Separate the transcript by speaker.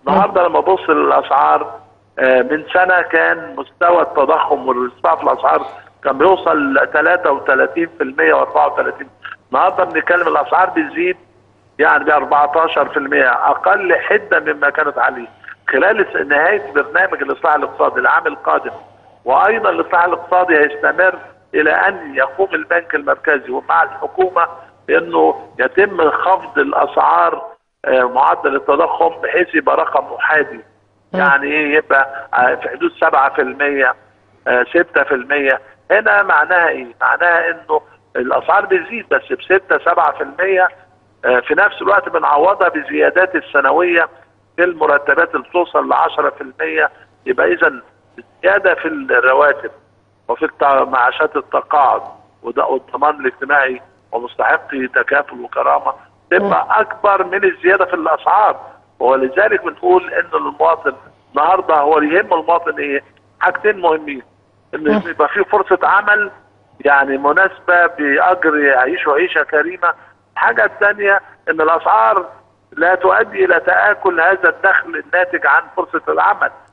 Speaker 1: النهارده لما ابص للاسعار آه، من سنه كان مستوى التضخم والارتفاع في الاسعار كان بيوصل ل 33% و34 النهارده بنتكلم الاسعار بتزيد يعني ب 14% اقل حده مما كانت عليه خلال الس- نهايه برنامج الاصلاح الاقتصادي العام القادم وايضا الاصلاح الاقتصادي هيستمر الى ان يقوم البنك المركزي ومع الحكومه بانه يتم خفض الاسعار آه، معدل التضخم بحيث يبقى رقم محادي يعني ايه يبقى آه، في حدود 7% آه، 6% هنا معناها ايه؟ معناها انه الاسعار بتزيد بس ب 6 7% آه، في نفس الوقت بنعوضها بزيادات السنويه في المرتبات اللي بتوصل ل 10% يبقى اذا زياده في الرواتب وفي التع- معاشات التقاعد وده والضمان الاجتماعي ومستحقي تكافل وكرامه تبقى اكبر من الزياده في الاسعار ولذلك بنقول ان المواطن النهارده هو اللي يهم المواطن ايه؟ حاجتين مهمين ان يبقى في فرصه عمل يعني مناسبه باجر يعيشوا عيشه كريمه الحاجه الثانيه ان الاسعار لا تؤدي الى تاكل هذا الدخل الناتج عن فرصه العمل